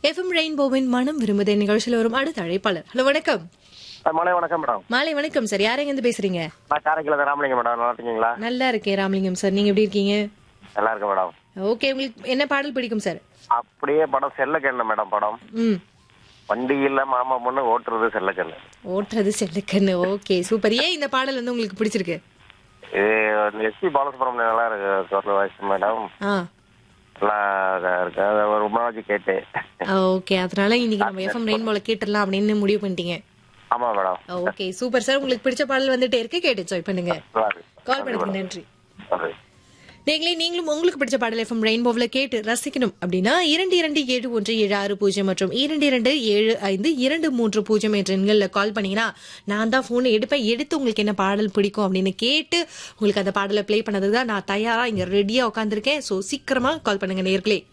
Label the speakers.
Speaker 1: FM ரெயின்போவின் மனம் விரும்புதே நிகழ்ச்சியில் வரும் அடுத்த அழைப்பாளர் ஹலோ வணக்கம்
Speaker 2: அஹ் மாலை வணக்கம் மேடம்
Speaker 1: மாலை வணக்கம் சார் யார் எங்க பேசுறீங்க
Speaker 2: நான் காரைக்குள்ள ராமலிங்கம் மேடம் நல்லா இருக்கீங்களா
Speaker 1: நல்லா இருக்கேன் ராமலிங்கம் சார் நீங்க எப்படி இருக்கீங்க
Speaker 2: நல்லா இருக்கேன் மேடம்
Speaker 1: ஓகே உங்களுக்கு என்ன பாடல் பிடிக்கும் சார்
Speaker 2: அப்படியே படம் செல்லக்கண்ணு மேடம் படம்
Speaker 1: ம்
Speaker 2: வண்டியில் மாமா பொண்ணு ஓட்டுறது செல்லக்கண்ணு
Speaker 1: ஓட்டுறது செல்லுக்கண்ணு ஓகே சூப்பர் ஏன் இந்த பாடல் வந்து உங்களுக்கு பிடிச்சிருக்கு
Speaker 2: இது எஸ்பி பாலசுப்ரமணியம் நல்லா இருக்கு குரல் வாய்ஸ் மேடம்
Speaker 1: ஆ
Speaker 2: நல்லா இதா இருக்கு அதை ரொம்ப நாளைக்கு கேட்டு
Speaker 1: ஓகே அதனால இன்னைக்கு நம்ம எஃப்எம் ரெயின்போல கேட்டுடலாம் அப்படின்னு முடிவு பண்ணிட்டீங்க
Speaker 2: ஆமா மேடம்
Speaker 1: ஓகே சூப்பர் சார் உங்களுக்கு பிடிச்ச பாடல் வந்துட்டே இருக்கு கேட்டு ஜாய் பண்ணுங்க
Speaker 2: நல்லா இருக்கு
Speaker 1: கால் பண்ணதுக்கு நன்றி
Speaker 2: சரி.
Speaker 1: நீங்களே நீங்களும் உங்களுக்கு பிடிச்ச பாடல் எஃப்எம் ரெயின்போவில் கேட்டு ரசிக்கணும் அப்படின்னா இரண்டு இரண்டு ஏழு ஒன்று ஏழு ஆறு பூஜ்ஜியம் மற்றும் இரண்டு இரண்டு ஏழு ஐந்து இரண்டு மூன்று பூஜ்ஜியம் என்ற எண்களில் கால் பண்ணீங்கன்னா நான் தான் ஃபோனை எடுப்பேன் எடுத்து உங்களுக்கு என்ன பாடல் பிடிக்கும் அப்படின்னு கேட்டு உங்களுக்கு அந்த பாடலை ப்ளே பண்ணதுக்கு தான் நான் தயாராக இங்கே ரெடியாக உட்காந்துருக்கேன் ஸோ சீக்கிரமாக கால் பண்ணுங்க நேர்களே